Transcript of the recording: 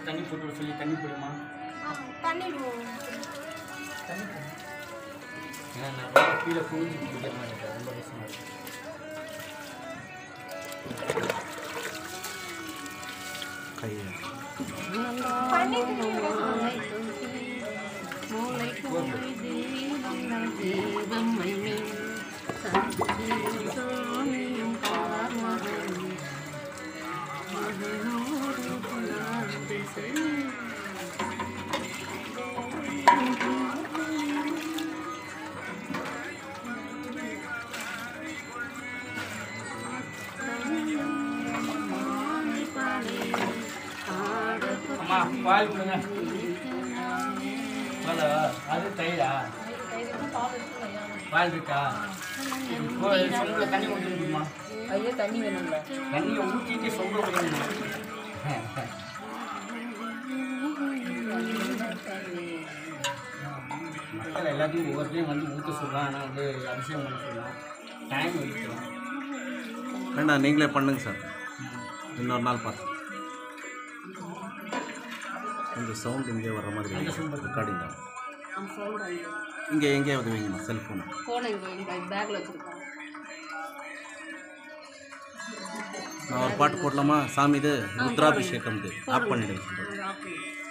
தண்ணி போட்டு விட சொல்லி தண்ணி போடுமா தண்ணி தண்ணி போடு. ஏன்னா நான் ரொம்ப கீழே குனிஞ்சு குடிக்கிற மாதிரி இருக்கு ரொம்ப கஷ்டமாக இருக்கு கையை அம்மா பால் கொடுங்க பாலா அது தயிரா பால் இருக்கா இப்போ சொம்பில் தண்ணி ஊற்றி முடியுமா ஐயோ தண்ணி வேணும்ல தண்ணியை ஊற்றிட்டு சொம்பில் கொடுக்கணும் மக்கள் எல்லாத்தையும் ஒவ்வொருத்தையும் வந்து ஊற்ற சொல்லலாம் ஆனால் வந்து அபிஷேகம் பண்ண சொல்லலாம் டைம் எடுக்கலாம் வேண்டாம் நீங்களே பண்ணுங்க சார் இன்னொரு நாள் பார்த்து இந்த சவுண்ட் இங்கே வர்ற மாதிரி ரெக்கார்டிங் தான் அந்த சவுண்ட் அந்த இங்கே எங்கேயாவது வைங்கம்மா செல்ஃபோன் ஃபோனை இங்கே இங்கே பேக்கில் வச்சுருக்கோம் நான் ஒரு பாட்டு போடலாமா சாமி இது ருத்ராபிஷேகம் இது ஆஃப் பண்ணிடுங்க ஆஃப் பண்ணி